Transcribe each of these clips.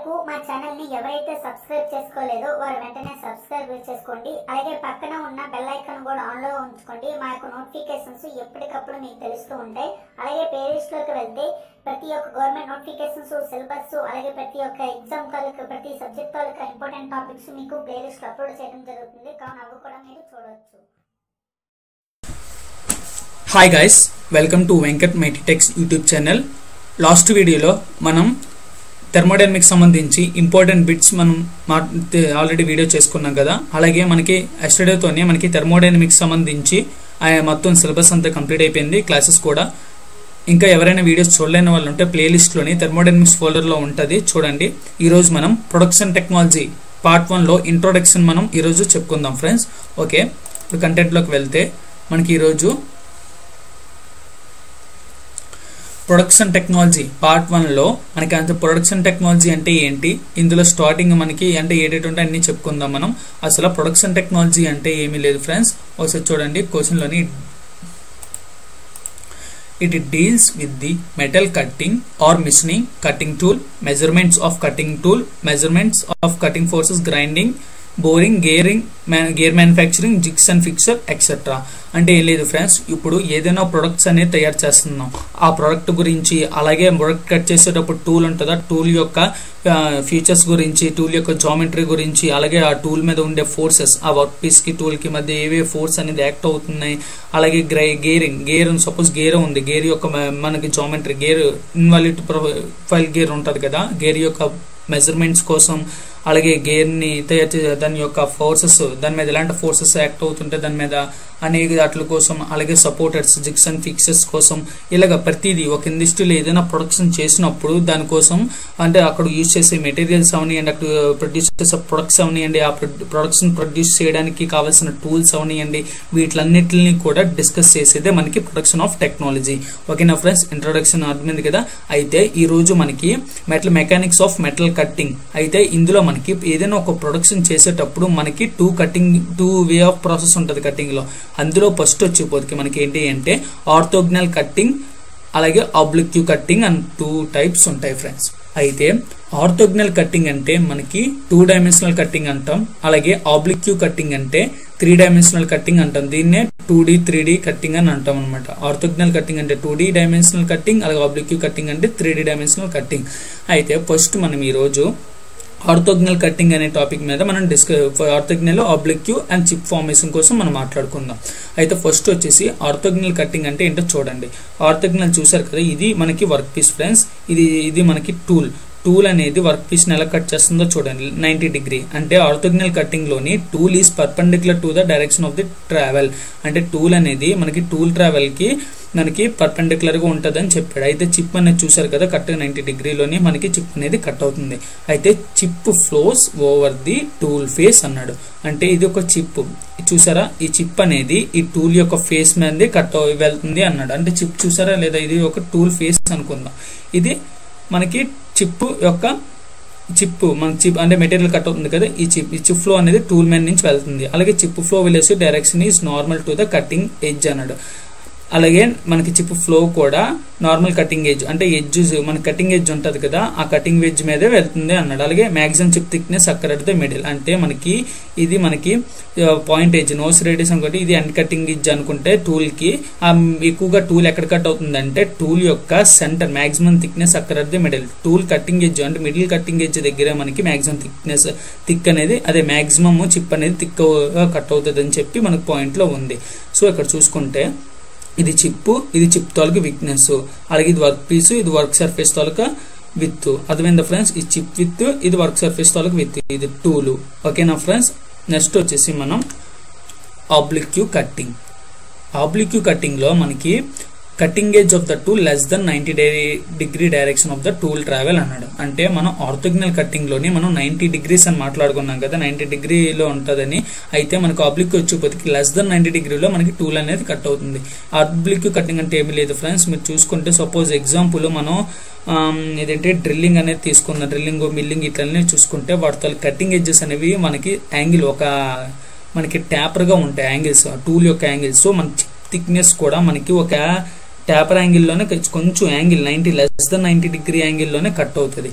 వరకు మా ఛానల్ ని ఎవరైతే సబ్స్క్రైబ్ చేసుకోలేదో వారు వెంటనే సబ్స్క్రైబ్ చేసుకోండి అలాగే పక్కన ఉన్న బెల్ ఐకాన్ కూడా ఆన్ లో ఉంచుకోండి మా యొక్క నోటిఫికేషన్స్ ఎప్పటికప్పుడు మీకు తెలుస్తూ ఉంటాయి అలాగే ప్లేలిస్ట్ లోకి వెళ్తే ప్రతి ఒక్క గవర్నమెంట్ నోటిఫికేషన్స్ సిలబస్ అలాగే ప్రతి ఒక్క ఎగ్జామ్ తాలూకా ప్రతి సబ్జెక్ట్ తాలూకా ఇంపార్టెంట్ టాపిక్స్ మీకు ప్లేలిస్ట్ లో అప్లోడ్ చేయడం జరుగుతుంది కావున అవి కూడా మీరు చూడవచ్చు hi guys welcome to Venkat మెటిటెక్స్ యూట్యూబ్ ఛానల్ లాస్ట్ వీడియోలో మనం థెర్మోడైనమిక్స్ సంబంధించి ఇంపార్టెంట్ బిట్స్ మనం ఆల్రెడీ వీడియో చేసుకున్నాం కదా అలాగే మనకి ఎస్టర్డేతోనే మనకి థెర్మోడైనమిక్స్ సంబంధించి ఆ మొత్తం సిలబస్ అంతా కంప్లీట్ అయిపోయింది క్లాసెస్ కూడా ఇంకా ఎవరైనా వీడియోస్ చూడలేని వాళ్ళు ఉంటే ప్లేలిస్ట్లోని థెర్మోడైనమిక్స్ ఫోల్డర్లో ఉంటుంది చూడండి ఈరోజు మనం ప్రొడక్షన్ టెక్నాలజీ పార్ట్ వన్లో ఇంట్రొడక్షన్ మనం ఈరోజు చెప్పుకుందాం ఫ్రెండ్స్ ఓకే ఇప్పుడు కంటెంట్లోకి వెళ్తే మనకి ఈరోజు ప్రొడక్షన్ టెక్నాలజీ పార్ట్ వన్లో మనకి అంత ప్రొడక్షన్ టెక్నాలజీ అంటే ఏంటి ఇందులో స్టార్టింగ్ మనకి అంటే ఏటేటుంటే అన్ని చెప్పుకుందాం మనం అసలు ప్రొడక్షన్ టెక్నాలజీ అంటే ఏమీ లేదు ఫ్రెండ్స్ ఒకసారి చూడండి క్వశ్చన్లోని it deals with the metal cutting or machining cutting tool measurements of cutting tool measurements of cutting forces grinding boring gearing gear manufacturing jigs and fixture etcetera అంటే ఏం లేదు ఫ్రెండ్స్ ఇప్పుడు ఏదైనా ప్రొడక్ట్స్ అనేది తయారు చేస్తున్నాం ఆ ప్రొడక్ట్ గురించి అలాగే ప్రొడక్ట్ కట్ చేసేటప్పుడు టూల్ ఉంటుంది ఆ టూల్ యొక్క ఫీచర్స్ గురించి టూల్ యొక్క జామెట్రీ గురించి అలాగే ఆ టూల్ మీద ఉండే ఫోర్సెస్ ఆ వర్క్ పీస్ కి టూల్ కి మధ్య ఏవే ఫోర్స్ అనేది యాక్ట్ అవుతున్నాయి అలాగే గ్రై గేరింగ్ గేర్ సపోజ్ గేర్ ఉంది గేర్ యొక్క మనకి geometry gear involute profile gear ఉంటుంది కదా గేర్ యొక్క మెజర్మెంట్స్ కోసం అలాగే గేర్ ని తయారు చేసే దాని యొక్క ఫోర్సెస్ దాని మీద ఎలాంటి ఫోర్సెస్ యాక్ట్ అవుతుంటే దాని మీద అనేక వాటి కోసం అలాగే సపోర్టర్స్ జిక్స్ అండ్ ఫిక్సెస్ కోసం ఇలాగ ప్రతిదీ ఒక ఇండస్ట్రీలో ఏదైనా ప్రొడక్షన్ చేసినప్పుడు దానికోసం అంటే అక్కడ యూజ్ చేసే మెటీరియల్స్ అవనివ్వండి అక్కడ ప్రొడ్యూస్ చేసే ప్రొడక్ట్స్ అవనివ్వండి ఆ ప్రొడక్షన్ ప్రొడ్యూస్ చేయడానికి కావాల్సిన టూల్స్ అవనివ్వండి వీటిలన్నిటిని కూడా డిస్కస్ చేసేదే మనకి ప్రొడక్షన్ ఆఫ్ టెక్నాలజీ ఓకేనా ఫ్రెండ్స్ ఇంట్రొడక్షన్ అర్థమైంది కదా అయితే ఈ రోజు మనకి metal mechanics of metal cutting అయితే ఇందులో మనకి ఏదైనా ఒక ప్రొడక్షన్ చేసేటప్పుడు మనకి two cutting two way of process ఉంటుంది కటింగ్ లో అందులో ఫస్ట్ వచ్చేపోతే మనకి ఏంటి అంటే ఆర్థోగ్నల్ కట్టింగ్ అలాగే oblique cutting and two types ఉంటాయి ఫ్రెండ్స్ అయితే ఆర్థోగ్నల్ కట్టింగ్ అంటే మనకి టూ డైమెన్షనల్ కట్టింగ్ అంటాం అలాగే ఆబ్లిక్యూ కట్టింగ్ అంటే త్రీ డైమెన్షనల్ కట్టింగ్ అంటాం దీన్నే two D three D cutting అని అంటాం అనమాట ఆర్థోగ్నల్ కట్టింగ్ అంటే టూ డి డైమెన్షనల్ కట్టింగ్ అలాగే ఆబ్లిక్యూ కట్టింగ్ అంటే త్రీ డి డైమెన్షనల్ కట్టింగ్ అయితే ఫస్ట్ మనం ఈరోజు ఆర్థోగ్నల్ కట్టింగ్ అనే టాపిక్ మీద మనం డిస్క orthogonal oblique and chip formation కోసం మనం మాట్లాడుకుందాం అయితే ఫస్ట్ వచ్చేసి ఆర్థోగ్నల్ కట్టింగ్ అంటే ఏంటో చూడండి ఆర్థోగ్నల్ చూసారు కదా ఇది మనకి వర్క్ పీస్ ఫ్రెండ్స్ ఇది ఇది మనకి టూల్ టూల్ అనేది వర్క్ పీస్ ని ఎలా కట్ చేస్తుందో చూడండి నైన్టీ డిగ్రీ అంటే ఆర్థోగ్నల్ కట్టింగ్ లోని tool is perpendicular to the direction of the travel అంటే టూల్ అనేది మనకి టూల్ ట్రావెల్ కి మనకి పర్పెండిక్యులర్ గా ఉంటుంది అని చెప్పాడు అయితే చిప్ అనేది చూసారు కదా కరెక్ట్ నైన్టీ డిగ్రీలోని మనకి చిప్ అనేది కట్ అవుతుంది అయితే chip flows over the tool face అన్నాడు అంటే ఇది ఒక చిప్ చూసారా ఈ చిప్ అనేది ఈ టూల్ యొక్క ఫేస్ మీద కట్ వెళ్తుంది అన్నాడు అంటే చిప్ చూసారా లేదా ఇది ఒక టూల్ ఫేస్ అనుకుందాం ఇది మనకి చిప్ యొక్క చిప్ మన చిప్ అంటే మెటీరియల్ కట్ అవుతుంది కదా ఈ చిప్ ఈ చిప్ ఫ్లో అనేది టూల్ మ్యాన్ నుంచి వెళ్తుంది అలాగే చిప్ ఫ్లో వెళ్ళేసి direction is normal to the cutting edge అన్నాడు అలాగే మనకి చిప్ ఫ్లో కూడా నార్మల్ కటింగ్ ఎడ్జ్ అంటే ఎడ్జ్ మన కటింగ్ ఎడ్జ్ ఉంటుంది కదా ఆ కటింగ్ ఎడ్జ్ మీదే వెళ్తుంది అన్నాడు అలాగే మ్యాక్సిమం చిప్ థిక్నెస్ అక్కడ ద మిడిల్ అంటే మనకి ఇది మనకి పాయింట్ ఎడ్జ్ నోస్ రేడియస్ అనుకుంటే ఇది ఎండ్ కటింగ్ ఎడ్జ్ అనుకుంటే టూల్ కి ఎక్కువగా టూల్ ఎక్కడ కట్ అవుతుందంటే టూల్ యొక్క సెంటర్ మాక్సిమం థిక్నెస్ అక్కడ the middle tool cutting edge అంటే మిడిల్ కటింగ్ ఎడ్జ్ దగ్గర మనకి మాక్సిమం థిక్నెస్ థిక్ అనేది అదే మాక్సిమం చిప్ అనేది థిక్ కట్ అవుతుంది అని చెప్పి మనకు పాయింట్ లో ఉంది సో ఇక్కడ చూసుకుంటే ఇది చిప్ ఇది చిప్ తాలూకు వీక్నెస్ అలాగే ఇది వర్క్ పీస్ ఇది వర్క్ సర్ఫేస్ తాలూకా విత్ అర్థమైందా ఫ్రెండ్స్ ఈ చిప్ విత్ ఇది వర్క్ సర్ఫేస్ తాలూకు విత్ ఇది టూలు ఓకేనా ఫ్రెండ్స్ నెక్స్ట్ వచ్చేసి మనం ఆబ్లిక్యూ కట్టింగ్ ఆబ్లిక్యూ కట్టింగ్ లో మనకి cutting edge of the tool less than ninety degree direction of the tool travel అన్నాడు అంటే మనం ఆర్థోగ్నల్ కట్టింగ్ లోని మనం నైన్టీ డిగ్రీస్ అని మాట్లాడుకున్నాం కదా నైన్టీ డిగ్రీలో ఉంటుందని అయితే మనకు ఆబ్లిక్ వచ్చేపోతే లెస్ దెన్ నైన్టీ డిగ్రీలో మనకి టూల్ అనేది కట్ అవుతుంది ఆబ్లిక్ కటింగ్ అంటే ఏమీ లేదు ఫ్రెండ్స్ మీరు చూసుకుంటే సపోజ్ ఎగ్జాంపుల్ మనం ఏదంటే డ్రిల్లింగ్ అనేది తీసుకున్న డ్రిల్లింగ్ మిల్లింగ్ ఇట్లనే చూసుకుంటే వాటితో కటింగ్ ఎడ్జెస్ అనేవి మనకి యాంగిల్ ఒక మనకి ట్యాపర్ గా ఉంటాయి యాంగిల్స్ టూల్ యొక్క యాంగిల్స్ సో మన థిక్నెస్ కూడా మనకి ఒక ట్యాపర్ యాంగిల్లోనే కొంచెం angle ninety less than ninety degree యాంగిల్లోనే కట్ అవుతుంది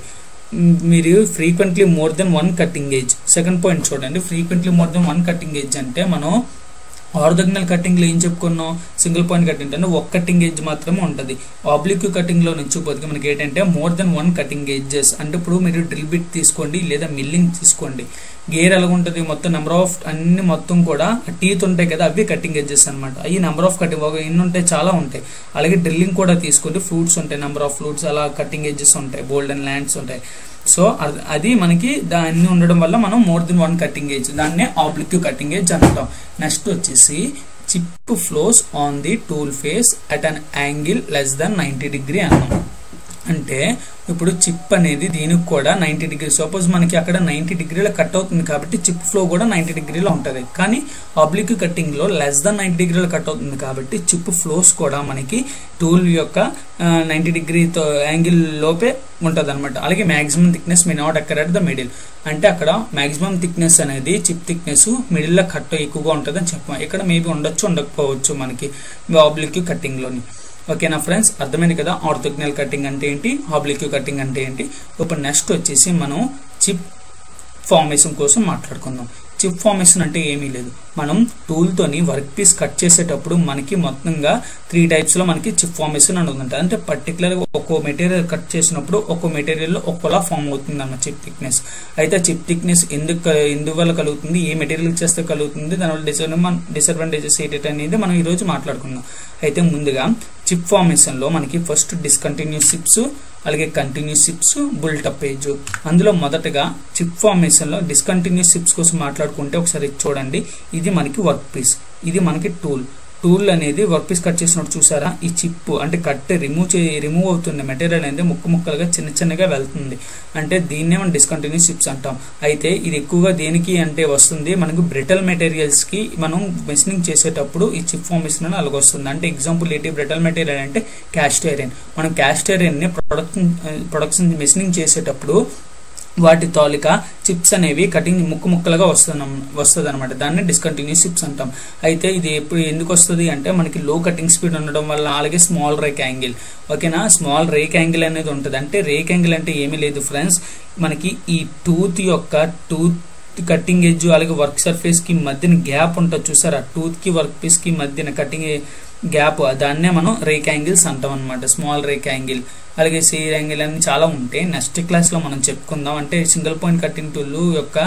మీరు frequently more than one cutting edge second point చూడండి frequently more than one cutting edge అంటే మనం ఆర్థోగ్నల్ కటింగ్ లో ఏం చెప్పుకున్నాం సింగిల్ పాయింట్ కటింగ్ అంటే ఒక కటింగ్ ఏజ్ మాత్రమే ఉంటుంది ఆబ్లిక్ కటింగ్ లో నుంచి పోతే మనకి ఏంటంటే more than one cutting edges అంటే ఇప్పుడు మీరు డ్రిల్ బిట్ తీసుకోండి లేదా మిల్లింగ్ తీసుకోండి గేర్ ఎలా ఉంటుంది మొత్తం నెంబర్ ఆఫ్ అన్ని మొత్తం కూడా టీత్ ఉంటాయి కదా అవి కటింగ్ ఎడ్జెస్ అనమాట అవి నెంబర్ ఆఫ్ కటింగ్ ఒక ఎన్ని ఉంటాయి చాలా ఉంటాయి అలాగే డ్రిల్లింగ్ కూడా తీసుకోండి ఫ్రూట్స్ ఉంటాయి నెంబర్ ఆఫ్ ఫ్రూట్స్ అలా కటింగ్ ఎడ్జెస్ ఉంటాయి గోల్డెన్ ల్యాండ్స్ ఉంటాయి సో అది- అది మనకి దాన్ని ఉండడం వల్ల మనం more than one cutting edge దాన్నే ఆబ్లిక్ కటింగ్ ఏజ్ అంటాం నెక్స్ట్ వచ్చేసి chip flows on the tool face at an angle less than ninety degree అన్నాం అంటే ఇప్పుడు చిప్ అనేది దీనికి కూడా నైంటీ డిగ్రీ సపోజ్ మనకి అక్కడ నైంటీ డిగ్రీలో కట్ అవుతుంది కాబట్టి చిప్ ఫ్లో కూడా నైంటీ డిగ్రీలో ఉంటుంది కానీ ఆబ్లిక్ కటింగ్ లో లెస్ దాన్ నైంటీ డిగ్రీలో కట్ అవుతుంది కాబట్టి చిప్ ఫ్లోస్ కూడా మనకి టూల్ యొక్క నైంటీ డిగ్రీతో యాంగిల్ లోపే ఉంటుంది అనమాట అలాగే maximum thickness may not occur at the middle అంటే అక్కడ మాక్సిమం థిక్నెస్ అనేది చిప్ థిక్నెస్ మిడిల్ లో కట్ ఎక్కువగా ఉంటుంది అని చెప్పాం ఇక్కడ మేబీ ఉండొచ్చు ఉండకపోవచ్చు మనకి ఆబ్లిక్ కటింగ్ లోని ఓకేనా ఫ్రెండ్స్ అర్థమైంది కదా ఆర్థోగ్నల్ కటింగ్ అంటే ఏంటి ఆబ్లిక్ కటింగ్ అంటే ఏంటి ఇప్పుడు నెక్స్ట్ వచ్చేసి మనం చిప్ ఫార్మేషన్ కోసం మాట్లాడుకుందాం చిప్ ఫార్మేషన్ అంటే ఏమీ లేదు మనం టూల్ తోని వర్క్ పీస్ కట్ చేసేటప్పుడు మనకి మొత్తంగా త్రీ టైప్స్ లో మనకి చిప్ ఫార్మేషన్ అని ఉంటుంది అంటే పర్టికులర్ గా ఒక్కో మెటీరియల్ కట్ చేసినప్పుడు ఒక్కో మెటీరియల్ లో ఒక్కోలా ఫామ్ అవుతుంది అన్నమాట చిప్ థిక్నెస్ అయితే చిప్ థిక్నెస్ ఎందుకు ఎందువల్ల కలుగుతుంది ఏ మెటీరియల్ చేస్తే కలుగుతుంది దానివల్ల డిసడ్వాన్ డిసడ్వాంటేజెస్ ఏంటి అనేది మనం ఈ రోజు మాట్లాడుకుందాం అయితే ముందుగా చిప్ ఫార్మేషన్ లో మనకి ఫస్ట్ డిస్కంటిన్యూస్ చిప్స్ అలాగే కంటిన్యూస్ చిప్స్ బుల్టప్ పేజ్ అందులో మొదటగా చిప్ ఫార్మేషన్ లో డిస్కంటిన్యూస్ చిప్స్ కోసం మాట్లాడుకుంటే ఒకసారి ఇది చూడండి ఇది మనకి వర్క్ పీస్ ఇది మనకి టూల్ టూల్ అనేది వర్క్ పీస్ కట్ చేసినప్పుడు చూసారా ఈ చిప్ అంటే కట్ రిమూవ్ చే రిమూవ్ అవుతున్న మెటీరియల్ అనేది ముక్క ముక్కలుగా చిన్న చిన్నగా వెళ్తుంది అంటే దీన్నే మనం డిస్కంటిన్యూస్ చిప్స్ అంటాం అయితే ఇది ఎక్కువగా దేనికి అంటే వస్తుంది మనకు బ్రిటల్ మెటీరియల్స్ కి మనం మెషినింగ్ చేసేటప్పుడు ఈ చిప్ ఫార్మేషన్ అని అలాగ వస్తుంది అంటే ఎగ్జాంపుల్ ఏంటి బ్రిటల్ మెటీరియల్ అంటే క్యాస్ట్ ఐరన్ మనం క్యాస్ట్ ఐరన్ ని ప్రొడక్షన్ ప్రొడక్షన్ మెషినింగ్ చేసేటప్పుడు వాటి తాలూకా చిప్స్ అనేవి కటింగ్ ముక్కు ముక్కలుగా వస్తున్నాం వస్తుంది అనమాట దాన్ని డిస్కంటిన్యూస్ చిప్స్ అంటాం అయితే ఇది ఎప్పుడు ఎందుకు వస్తుంది అంటే మనకి లో కటింగ్ స్పీడ్ ఉండడం వల్ల అలాగే స్మాల్ రేక్ యాంగిల్ ఓకేనా స్మాల్ రేక్ యాంగిల్ అనేది ఉంటుంది అంటే రేక్ యాంగిల్ అంటే ఏమీ లేదు ఫ్రెండ్స్ మనకి ఈ టూత్ యొక్క టూత్ కటింగ్ ఎడ్జ్ అలాగే వర్క్ సర్ఫేస్ కి మధ్యన గ్యాప్ ఉంటుంది చూసారా టూత్ కి వర్క్ పీస్ కి మధ్యన కటింగ్ గ్యాప్ దాన్నే మనం రేక్ యాంగిల్స్ అంటాం అనమాట స్మాల్ రేక్ యాంగిల్ అలాగే సీర్ యాంగిల్ అని చాలా ఉంటాయి నెక్స్ట్ క్లాస్ లో మనం చెప్పుకుందాం అంటే సింగిల్ పాయింట్ కటింగ్ టూల్ యొక్క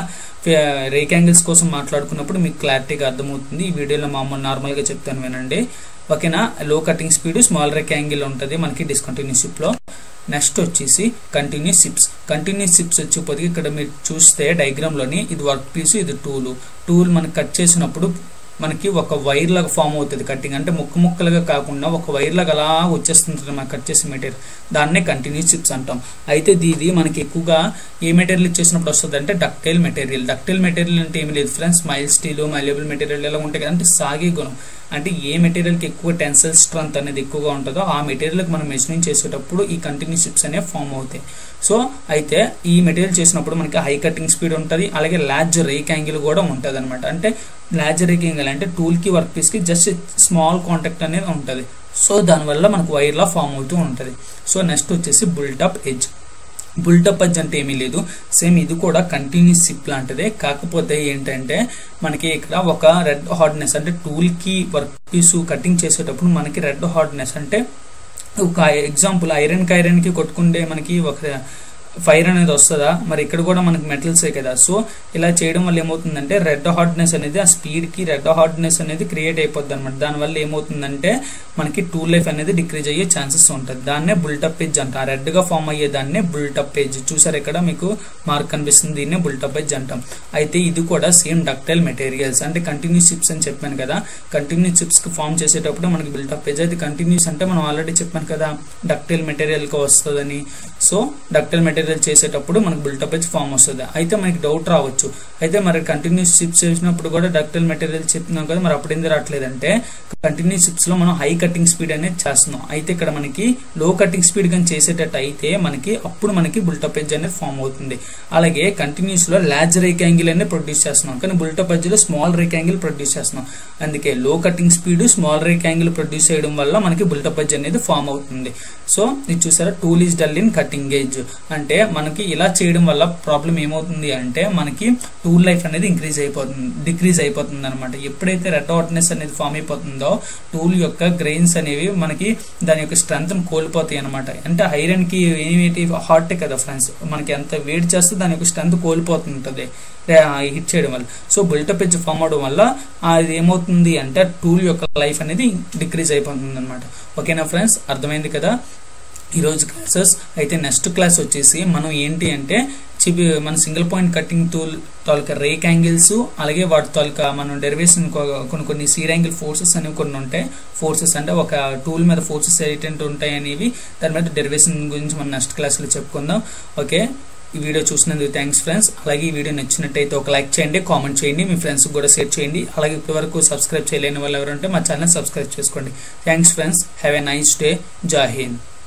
రేక్ యాంగిల్స్ కోసం మాట్లాడుకున్నప్పుడు మీకు క్లారిటీగా అర్థమవుతుంది ఈ వీడియోలో మామూలు నార్మల్ గా చెప్తాను వినండి ఓకేనా లో cutting speed small rake angle ఉంటుంది మనకి డిస్కంటిన్యూస్ షిప్ లో నెక్స్ట్ వచ్చేసి కంటిన్యూస్ సిప్స్ కంటిన్యూస్ సిప్స్ వచ్చేప్పటికి ఇక్కడ మీరు చూస్తే డయాగ్రామ్ లోని ఇది వర్క్ పీస్ ఇది టూల్ టూల్ మనకి కట్ చేసినప్పుడు మనకి ఒక వైర్ లాగా ఫామ్ అవుతుంది కటింగ్ అంటే ముక్క ముక్కలుగా కాకుండా ఒక వైర్ లాగా అలా వచ్చేస్తుంది మనకి కట్ చేసే మెటీరియల్ దాన్నే కంటిన్యూస్ చిప్స్ అంటాం అయితే ఇది మనకి ఎక్కువగా ఏ మెటీరియల్ ఇచ్చేసినప్పుడు వస్తుంది అంటే డక్టైల్ మెటీరియల్ డక్టైల్ మెటీరియల్ అంటే ఏమి లేదు friends mild steel malleable material ఎలా ఉంటాయి కదా అంటే సాగే గుణం అంటే ఏ మెటీరియల్కి ఎక్కువ టెన్సైల్ స్ట్రెంత్ అనేది ఎక్కువగా ఉంటుందో ఆ మెటీరియల్కి మనం మెషినింగ్ చేసేటప్పుడు ఈ కంటిన్యూస్ చిప్స్ అనేవి ఫామ్ అవుతాయి సో అయితే ఈ మెటీరియల్ చేసినప్పుడు మనకి హై కటింగ్ స్పీడ్ ఉంటుంది అలాగే లార్జ్ రేక్ యాంగిల్ కూడా ఉంటుంది అనమాట అంటే లార్జ్ రేక్ యాంగిల్ అంటే టూల్ కి వర్క్ పీస్ కి జస్ట్ స్మాల్ కాంటాక్ట్ అనేది ఉంటుంది సో దానివల్ల మనకు వైర్ లా ఫామ్ అవుతూ ఉంటుంది సో నెక్స్ట్ వచ్చేసి బుల్టప్ ఎడ్జ్ బుల్టప్ ఎడ్జ్ అంటే ఏమీ లేదు సేమ్ ఇది కూడా కంటిన్యూస్ సిప్ లాంటిదే కాకపోతే ఏంటంటే మనకి ఇక్కడ ఒక రెడ్ హార్డ్నెస్ అంటే టూల్ కి వర్క్ పీస్ కటింగ్ చేసేటప్పుడు మనకి రెడ్ హార్డ్నెస్ అంటే ఒక ఎగ్జాంపుల్ ఐరన్ కి ఐరన్ కి కొట్టుకుంటే మనకి ఒక ఫైర్ అనేది వస్తుందా మరి ఇక్కడ కూడా మనకి మెటల్సే కదా సో ఇలా చేయడం వల్ల ఏమవుతుందంటే రెడ్ హార్డ్నెస్ అనేది ఆ స్పీడ్ కి రెడ్ హార్డ్నెస్ అనేది క్రియేట్ అయిపోద్ది అనమాట దానివల్ల ఏమవుతుందంటే మనకి టూ లైఫ్ అనేది డిక్రీజ్ అయ్యే ఛాన్సెస్ ఉంటుంది దాన్నే బుల్టప్ పేజ్ అంటాం రెడ్ గా ఫామ్ అయ్యే దాన్నే బుల్టప్ పేజ్ చూసారు ఇక్కడ మీకు మార్క్ కనిపిస్తుంది దీన్నే బుల్టప్ పేజ్ అంటాం అయితే ఇది కూడా సేమ్ డక్టైల్ మెటీరియల్స్ అంటే కంటిన్యూస్ చిప్స్ అని చెప్పాను కదా కంటిన్యూస్ చిప్స్ కి ఫామ్ చేసేటప్పుడు మనకి బిల్టప్ పేజ్ అయితే కంటిన్యూస్ అంటే మనం ఆల్రెడీ చెప్పాను కదా డక్టైల్ మెటీరియల్ కి వస్తుందని సో డక్టైల్ మెటీరియల్ చేసేటప్పుడు మనకి బిల్టప్ పేజ్ ఫామ్ వస్తుంది అయితే మనకి డౌట్ రావచ్చు అయితే మరి కంటిన్యూస్ చిప్స్ చేసినప్పుడు కూడా డక్టైల్ మెటీరియల్ చెప్తున్నాం కదా మరి అప్పుడు ఎందుకు రావట్లేదంటే కంటిన్యూస్ చిప్స్ లో మనం హై కటింగ్ స్పీడ్ అనేది చేస్తున్నాం అయితే ఇక్కడ మనకి లో కటింగ్ స్పీడ్ కానీ చేసేటట్టు అయితే మనకి అప్పుడు మనకి బుల్టప్ ఎడ్జ్ అనేది ఫామ్ అవుతుంది అలాగే కంటిన్యూస్ లో లార్జ్ రేక్ యాంగిల్ అనేది ప్రొడ్యూస్ చేస్తున్నాం కానీ బుల్టప్ ఎడ్జ్ లో స్మాల్ రేక్ యాంగిల్ ప్రొడ్యూస్ చేస్తున్నాం అందుకే లో cutting speed small rake angle produce చేయడం వల్ల మనకి బుల్టప్ ఎడ్జ్ అనేది ఫామ్ అవుతుంది సో ఇది చూసారా tool is dull in cutting edge అంటే అంటే మనకి ఇలా చేయడం వల్ల ప్రాబ్లం ఏమవుతుంది అంటే మనకి టూల్ లైఫ్ అనేది ఇంక్రీజ్ అయిపోతుంది డిక్రీజ్ అయిపోతుంది అనమాట ఎప్పుడైతే రెడ్ హాట్నెస్ అనేది ఫామ్ అయిపోతుందో టూల్ యొక్క గ్రెయిన్స్ అనేవి మనకి దాని యొక్క స్ట్రెంత్ కోల్పోతాయి అనమాట అంటే ఐరన్ కి ఏమిటి హాట్ కదా ఫ్రెండ్స్ మనకి ఎంత వేడి చేస్తే దాని యొక్క స్ట్రెంత్ కోల్పోతుంటది హిట్ చేయడం వల్ల సో బుల్టప్ ఎడ్జ్ ఫామ్ అవడం వల్ల అది ఏమవుతుంది అంటే టూల్ యొక్క లైఫ్ అనేది డిక్రీజ్ అయిపోతుంది అనమాట ఓకేనా ఫ్రెండ్స్ అర్థమైంది కదా ఈరోజు క్లాసెస్ అయితే నెక్స్ట్ క్లాస్ వచ్చేసి మనం ఏంటి అంటే చిపి మన సింగిల్ పాయింట్ కటింగ్ టూల్ తాలూకా రేక్ యాంగిల్స్ అలాగే వాటి తాలూకా మనం డెరివేషన్ కొన్ని కొన్ని సీర్ యాంగిల్ ఫోర్సెస్ అనేవి కొన్ని ఉంటాయి ఫోర్సెస్ అంటే ఒక టూల్ మీద ఫోర్సెస్ ఏంటంటే ఉంటాయి అనేవి దాని మీద డెరివేషన్ గురించి మనం నెక్స్ట్ క్లాస్లో చెప్పుకుందాం ఓకే ఈ వీడియో చూసినందుకు థ్యాంక్స్ ఫ్రెండ్స్ అలాగే ఈ వీడియో నచ్చినట్టయితే ఒక లైక్ చేయండి కామెంట్ చేయండి మీ ఫ్రెండ్స్ కూడా షేర్ చేయండి అలాగే ఇప్పటి వరకు సబ్స్క్రైబ్ చేయలేని వాళ్ళు ఎవరంటే మా ఛానల్ సబ్స్క్రైబ్ చేసుకోండి thanks friends have a nice day జై హింద్